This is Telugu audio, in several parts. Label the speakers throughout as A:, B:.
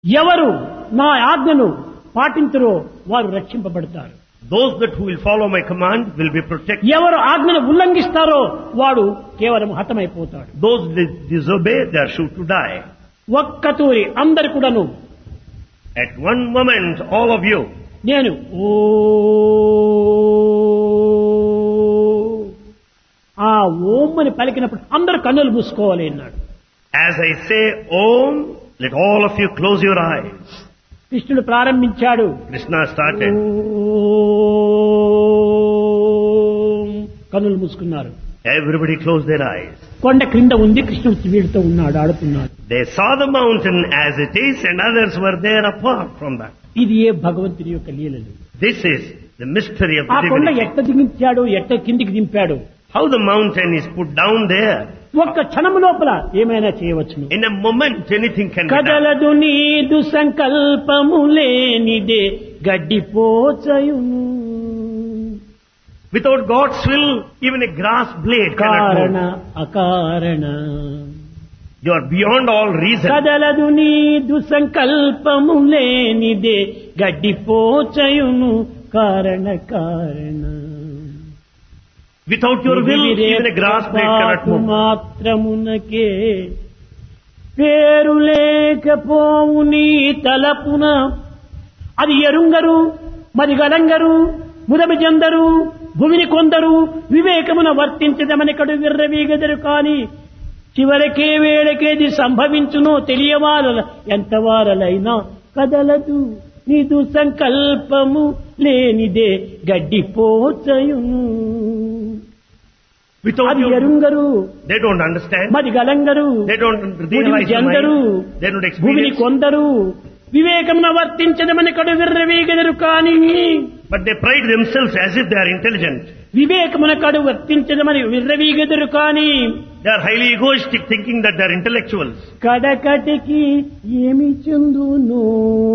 A: ఎవరు నా ఆజ్ఞను పాటించరో వారు రక్షింపబడతారు
B: Those that who will follow my command will be protected.
A: ఎవరు ఆజ్ఞను ఉల్లంఘిస్తారో వాడు కేవలం హతమైపోతాడు
B: Those that disobey, they are sure to die.
A: ఒక్క తూరి అందరు కూడాను
B: At one moment, all of you,
A: నేను ఓ ఆ ఓం అని పలికినప్పుడు అందరు కన్నులు మూసుకోవాలి అన్నాడు
B: as I say Om, let all of you close your eyes.
A: కృష్ణుడు ప్రారంభించాడు
B: Krishna started.
A: ఓం. కన్నులు మూసుకున్నారు
B: Everybody closed their eyes.
A: కొండ క్రింద ఉంది కృష్ణుడు వీడితో ఉన్నాడు ఆడుతున్నాడు
B: They saw the mountain as it is and others were there apart from that.
A: ఇది ఏ భగవంతుని యొక్క లీలలు
B: This is the mystery of
A: ఆ
B: the
A: కొండ
B: divinity.
A: ఎట్ట దిగించాడు ఎట్ట కిందికి దింపాడు
B: How the mountain is put down there.
A: ఒక్క క్షణము లోపల ఏమైనా చేయవచ్చును
B: In a moment, anything can be done.
A: కదలదు నీదు సంకల్పము లేనిదే గడ్డిపోచయును
B: Without God's will, even a grass blade
A: కారణ
B: cannot move.
A: అకారణ
B: You are beyond all reason.
A: కదలదు నీదు సంకల్పము లేనిదే గడ్డిపోచయును కారణ కారణ
B: Without your will, even a grass blade cannot move.
A: మాత్రమునకే పేరు లేకపోవు నీ తలపున అది ఎరుంగరు మరి గలంగరు ముదమి జందరు భూమిని కొందరు వివేకమున వర్తించదమనికడు విర్రవీగదరు కాని చివరికే వేళకేది సంభవించునో తెలియవారల ఎంతవారలైనా కదలదు నీదు సంకల్పము లేనిదే గడ్డిపోచయును
B: Without
A: అది
B: your,
A: ఎరుంగరు
B: they don't understand.
A: మరి గలంగరు
B: They don't
A: భూమిని
B: realize the
A: జందరు
B: mind. They don't
A: భూమిని
B: experience.
A: కొందరు వివేకమున వర్తించదమని కడు విర్రవీగదరు కాని
B: But they pride themselves as if they are intelligent.
A: వివేకమున కడు వర్తించదమని విర్రవీగదరు కాని
B: They are highly egoistic, thinking that they are intellectuals.
A: కడకటికి ఏమి చెందును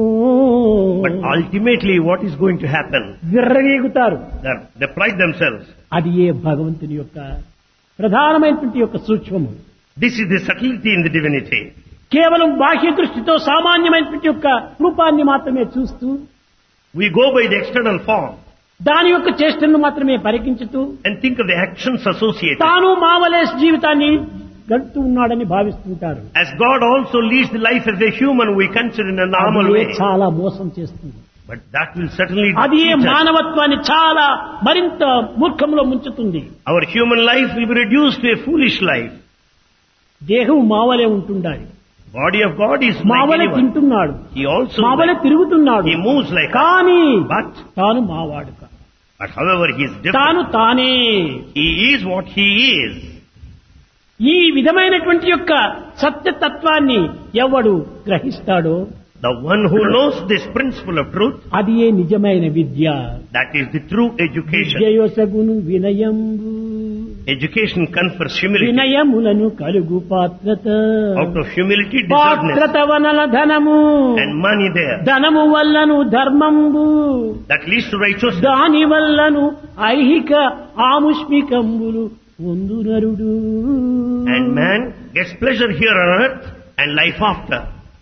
B: But ultimately, what is going to happen?
A: విర్రవీగుతారు
B: They, are, they pride themselves.
A: అది ఏ భగవంతుని యొక్క ప్రధానమైనటువంటి యొక్క సూక్ష్మము
B: This is the subtlety in the divinity.
A: కేవలం బాహ్య దృష్టితో సామాన్యమైనటువంటి యొక్క రూపాన్ని మాత్రమే చూస్తూ
B: We go by the external form
A: దాని యొక్క చేష్టలను మాత్రమే పరికించుతూ
B: and think of the actions associated.
A: తాను మామలేస్ జీవితాన్ని గడుపుతూ ఉన్నాడని భావిస్తుంటారు
B: As God also leads the life as a human, we consider in a normal
A: అది
B: way.
A: చాలా మోసం చేస్తుంది
B: But that will certainly
A: అది
B: teach us.
A: మానవత్వాన్ని చాలా మరింత మూర్ఖంలో ముంచుతుంది
B: Our human life will be reduced to a foolish life.
A: దేహం మావలే ఉంటుండాలి
B: Body of God is like
A: మావలే
B: anyone.
A: తింటున్నాడు
B: He also
A: మావలే
B: like,
A: తిరుగుతున్నాడు
B: he moves like us.
A: కానీ
B: But,
A: తాను మావాడు కాదు.
B: but however he is different.
A: తాను తానే
B: He is what he is.
A: ఈ విధమైనటువంటి యొక్క సత్యతత్వాన్ని ఎవడు గ్రహిస్తాడో
B: The one who knows this principle of truth,
A: అది ఏ నిజమైన విద్య
B: that is the true education.
A: విద్యయొసగును వినయంబు
B: Education confers humility.
A: వినయములను కలుగు పాత్రత
B: Out of humility, deservedness.
A: పాత్రత వనల ధనము
B: And money there.
A: ధనము వల్లను ధర్మంబు
B: That leads to righteousness.
A: దాని వల్లను ఐహిక ఆముష్మికంబులు పొందునరుడు
B: And man gets pleasure here on earth and life after.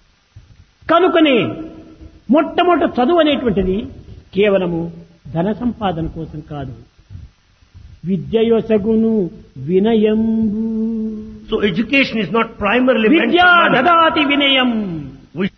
A: కనుకనే మొట్టమొదట చదువు అనేటువంటిది కేవలము ధన సంపాదన కోసం కాదు విద్యయొసగును వినయంబు
B: So education is not primarily meant
A: విద్యా
B: for money.
A: దదాతి వినయం
B: We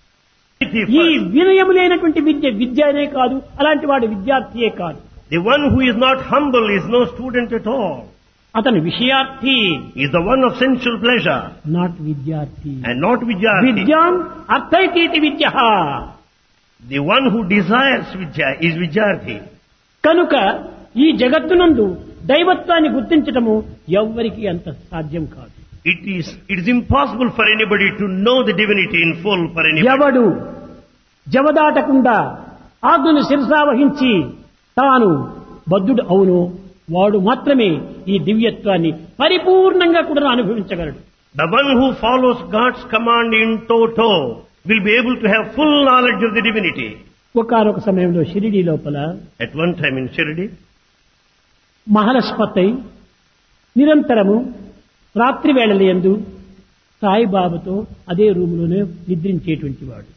A: ఈ వినయం లేనటువంటి విద్య విద్య అనే కాదు అలాంటి వాడు విద్యార్థియే కాదు
B: The one who is not humble is no student at all.
A: అతను విషయార్థి
B: He is the one of sensual pleasure
A: not విద్యార్థి
B: and not Vidyarthi.
A: విద్యాం అర్థైతీతి విద్య
B: The one who desires Vidya is Vidyarthi.
A: కనుక ఈ జగత్తునందు దైవత్వాన్ని గుర్తించటము ఎవ్వరికి అంత సాధ్యం కాదు
B: It is, it is impossible for anybody to know the divinity in full for anybody.
A: ఎవడు జవదాటకుండా ఆజ్ఞను శిరసావహించి తాను బద్ధుడు అవును వాడు మాత్రమే ఈ దివ్యత్వాన్ని పరిపూర్ణంగా కూడా అనుభవించగలడు
B: The one who follows God's command in toto will be able to have full knowledge of the divinity.
A: ఒకనొక సమయంలో షిరిడి లోపల
B: At one time in Shirdi,
A: మహాలస్పతై నిరంతరము రాత్రి వేళల యందు సాయిబాబాతో అదే రూములోనే నిద్రించేటువంటి వాడు